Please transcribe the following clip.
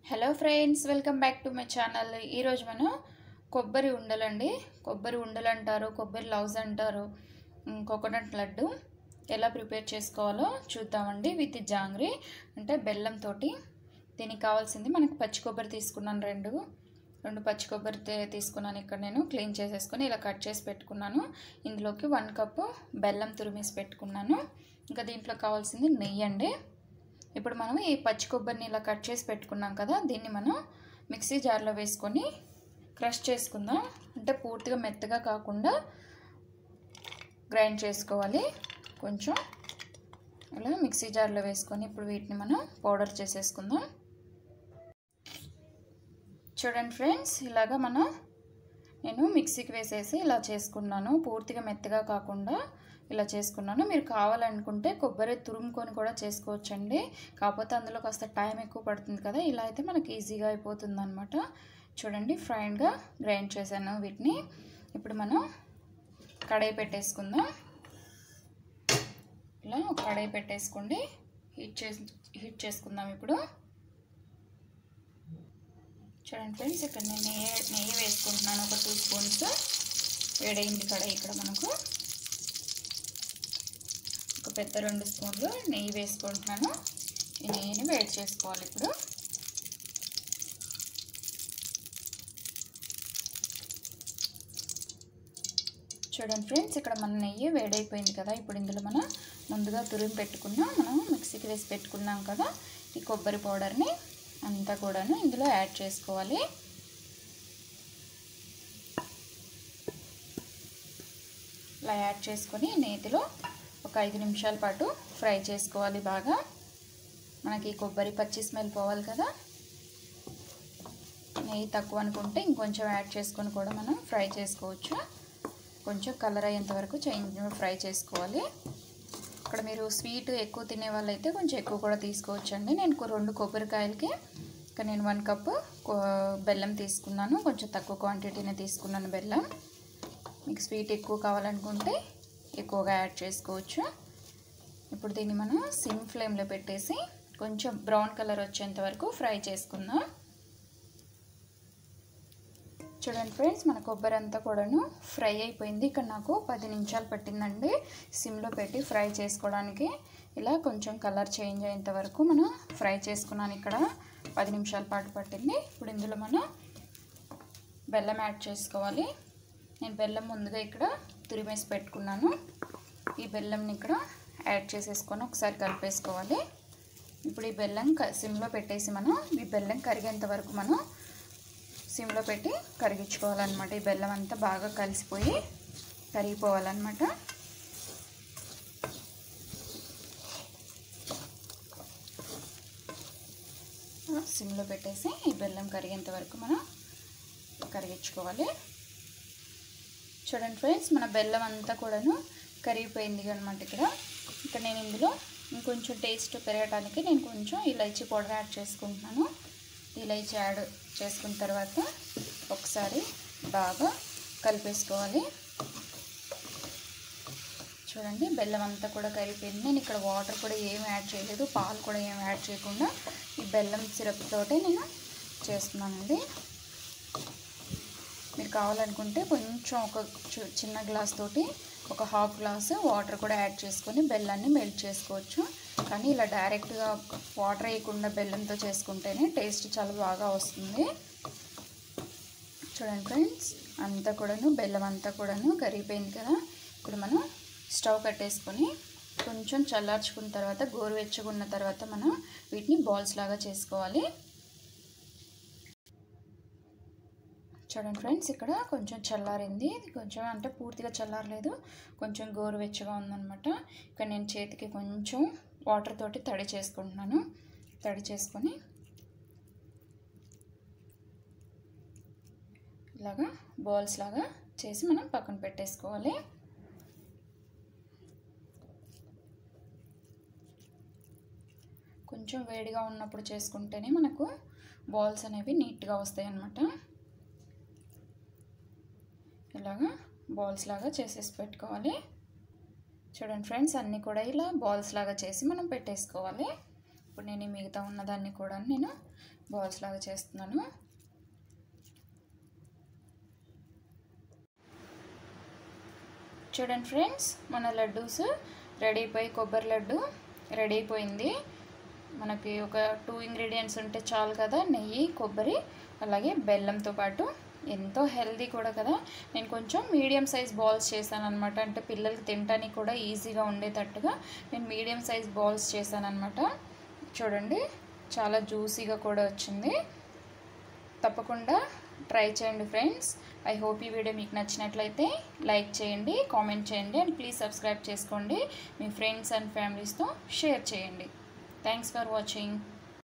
hello friends welcome back to my channel ఈరోజు మనం కొబ్బరి ఉండలండి కొబ్బరి ఉండలు అంటారు కొబ్బరి లవ్స్ అంటారు ఉమ్, కోకోనట్ లడ్డు ఎలా ప్రిపేర్ చేసుకోవాలో చూద్దామండి విత్ జాంగ్రీ అంటే బెల్లంతో దీనికి కావాల్సింది మనకు పచ్చి కొబ్బరి తీసుకున్నాను రెండు రెండు పచ్చి కొబ్బరి తే- తీసుకున్నాను ఇక్కడ నేను క్లీన్ చేసేసుకొని ఇలా కట్ చేసి పెట్టుకున్నాను ఇందులోకి వన్ కప్పు బెల్లం తురిమేసి పెట్టుకున్నాను ఇంకా దీంట్లో కావాల్సింది నెయ్యి అండి ఇప్పుడు మనం ఈ పచ్చి కొబ్బరిని ఇలా కట్ చేసి పెట్టుకున్నాం కదా దీన్ని మనం మిక్సీ జార్లో వేసుకొని క్రష్ చేసుకుందాం అంటే పూర్తిగా మెత్తగా కాకుండా గ్రైండ్ చేసుకోవాలి కొంచెం ఇలా మిక్సీ జార్లో వేసుకొని ఇప్పుడు వీటిని మనం పౌడర్ చేసేసుకుందాం చూడండి ఫ్రెండ్స్ ఇలాగా మనం నేను మిక్సీకి వేసేసి ఇలా చేసుకున్నాను పూర్తిగా మెత్తగా కాకుండా ఇలా చేసుకున్నాను మీరు కావాలనుకుంటే కొబ్బరి తురుముకొని కూడా చేసుకోవచ్చండి కాకపోతే అందులో కాస్త టైం ఎక్కువ పడుతుంది కదా ఇలా అయితే మనకి ఈజీగా అయిపోతుంది అనమాట చూడండి ఫ్రైన్గా గ్రైండ్ చేశాను వీటిని ఇప్పుడు మనం కడాయి పెట్టేసుకుందాం ఇలా ఒక కడాయి పెట్టేసుకోండి హీట్ చేసి హీట్ చేసుకుందాం ఇప్పుడు చూడండి ఫ్రెండ్స్ ఇక్కడ నేను నెయ్యి నెయ్యి వేసుకుంటున్నాను ఒక టూ స్పూన్స్ వేడైంది కడాయి ఇక్కడ మనకు ఒక పెద్ద రెండు స్పూన్లు నెయ్యి వేసుకుంటున్నాను ఈ నెయ్యిని వేడి చేసుకోవాలి ఇప్పుడు చూడండి ఫ్రెండ్స్ ఇక్కడ మన నెయ్యి వేడైపోయింది కదా ఇప్పుడు ఇందులో మనం ముందుగా తురిమి పెట్టుకున్నాం మనం మిక్సీకి వేసి పెట్టుకున్నాం కదా ఈ కొబ్బరి పౌడర్ని అంతా కూడాను ఇందులో యాడ్ చేసుకోవాలి ఇలా యాడ్ చేసుకొని నేతిలో ఒక ఐదు నిమిషాల పాటు ఫ్రై చేసుకోవాలి బాగా మనకి కొబ్బరి పచ్చి స్మెల్ పోవాలి కదా నెయ్యి తక్కువ అనుకుంటే ఇంకొంచెం యాడ్ చేసుకొని కూడా మనం ఫ్రై చేసుకోవచ్చు కొంచెం కలర్ అయ్యేంత వరకు చేంజ్ ఫ్రై చేసుకోవాలి ఇక్కడ మీరు స్వీట్ ఎక్కువ తినే వాళ్ళైతే కొంచెం ఎక్కువ కూడా తీసుకోవచ్చండి నేను కొ- రెండు కొబ్బరికాయలకి ఇక్కడ నేను వన్ కప్ బెల్లం తీసుకున్నాను కొంచెం తక్కువ క్వాంటిటీనే తీసుకున్నాను బెల్లం మీకు స్వీట్ ఎక్కువ కావాలనుకుంటే ఎక్కువగా యాడ్ చేసుకోవచ్చు ఇప్పుడు దీన్ని మనం సిమ్ ఫ్లేమ్లో పెట్టేసి కొంచెం బ్రౌన్ కలర్ వచ్చేంత వరకు ఫ్రై చేసుకుందాం చూడండి ఫ్రెండ్స్ మన కొబ్బరి అంతా కూడాను ఫ్రై అయిపోయింది ఇక్కడ నాకు పది నిమిషాలు పట్టిందండి సిమ్లో పెట్టి ఫ్రై చేసుకోవడానికి ఇలా కొంచెం కలర్ చేంజ్ అయ్యేంత వరకు మనం ఫ్రై చేసుకున్నాను ఇక్కడ పది నిమిషాల పాటు పట్టింది ఇప్పుడు ఇందులో మనం బెల్లం యాడ్ చేసుకోవాలి నేను బెల్లం ముందుగా ఇక్కడ తురిమేసి పెట్టుకున్నాను ఈ బెల్లంని ఇక్కడ యాడ్ చేసేసుకొని ఒకసారి కలిపేసుకోవాలి ఇప్పుడు ఈ బెల్లం క- సిమ్లో పెట్టేసి మనం ఈ బెల్లం కరిగేంత వరకు మనం సిమ్లో పెట్టి కరిగించుకోవాలన్నమాట ఈ బెల్లం అంతా బాగా కలిసిపోయి కరిగిపోవాలన్నమాట సిమ్లో పెట్టేసి ఈ బెల్లం కరిగేంత వరకు మనం కరిగించుకోవాలి చూడండి ఫ్రెండ్స్ మన బెల్లం అంతా కూడాను కరిగిపోయింది అనమాట ఇక్కడ ఇక్కడ నేను ఇందులో ఇంకొంచెం టేస్ట్ పెరగడానికి నేను కొంచెం ఇలైచీ పౌడర్ యాడ్ చేసుకుంటున్నాను ఇలైచీ యాడ్ చేసుకున్న తర్వాత ఒకసారి బాగా కలిపేసుకోవాలి చూడండి బెల్లం అంతా కూడా కరిగిపోయింది నేను ఇక్కడ వాటర్ కూడా ఏం యాడ్ చేయలేదు పాలు కూడా ఏం యాడ్ చేయకుండా ఈ బెల్లం సిరప్ తోటే నేను చేస్తున్నానండి మీరు కావాలనుకుంటే కొంచెం ఒక చి- చిన్న గ్లాస్ తోటి ఒక హాఫ్ గ్లాస్ వాటర్ కూడా యాడ్ చేసుకొని బెల్లాన్ని మెల్ట్ చేసుకోవచ్చు కానీ ఇలా డైరెక్ట్గా వాటర్ వేయకుండా బెల్లంతో చేసుకుంటేనే టేస్ట్ చాలా బాగా వస్తుంది చూడండి ఫ్రెండ్స్ అంతా కూడాను బెల్లం అంతా కూడాను కరిగిపోయింది కదా ఇప్పుడు మనం స్టవ్ కట్టేసుకొని కొంచెం చల్లార్చుకున్న తర్వాత గోరువెచ్చగా ఉన్న తర్వాత మనం వీటిని బాల్స్ లాగా చేసుకోవాలి చూడండి ఫ్రెండ్స్ ఇక్కడ కొంచెం చల్లారింది ఇది కొంచెం అంటే పూర్తిగా చల్లారలేదు కొంచెం గోరువెచ్చగా ఉందన్నమాట ఇక్కడ నేను చేతికి కొంచెం వాటర్ తోటి తడి చేసుకుంటున్నాను తడి చేసుకొని ఇలాగా బాల్స్ లాగా చేసి మనం పక్కన పెట్టేసుకోవాలి కొంచెం వేడిగా ఉన్నప్పుడు చేసుకుంటేనే మనకు బాల్స్ అనేవి నీట్గా వస్తాయి అన్నమాట ఇలాగా బాల్స్ లాగా చేసేసి పెట్టుకోవాలి చూడండి ఫ్రెండ్స్ అన్నీ కూడా ఇలా బాల్స్ లాగా చేసి మనం పెట్టేసుకోవాలి ఇప్పుడు నేను ఈ మిగతా ఉన్నదాన్ని కూడా నేను బాల్స్ లాగా చేస్తున్నాను చూడండి ఫ్రెండ్స్ మన లడ్డూస్ రెడీ అయిపోయి కొబ్బరి లడ్డు రెడీ అయిపోయింది మనకి ఒక టూ ఇంగ్రీడియంట్స్ ఉంటే చాలు కదా నెయ్యి కొబ్బరి అలాగే బెల్లంతో పాటు ఎంతో హెల్దీ కూడా కదా నేను కొంచెం మీడియం సైజ్ బాల్స్ చేశాను అనమాట అంటే పిల్లలకి తినడానికి కూడా ఈజీగా ఉండేటట్టుగా నేను మీడియం సైజ్ బాల్స్ చేశాను అనమాట చూడండి చాలా జ్యూసీగా కూడా వచ్చింది తప్పకుండా ట్రై చేయండి ఫ్రెండ్స్ ఐ హోప్ ఈ వీడియో మీకు నచ్చినట్లయితే లైక్ చేయండి కామెంట్ చేయండి అండ్ ప్లీజ్ సబ్స్క్రైబ్ చేసుకోండి మీ ఫ్రెండ్స్ అండ్ ఫ్యామిలీస్తో షేర్ చేయండి థ్యాంక్స్ ఫర్ వాచింగ్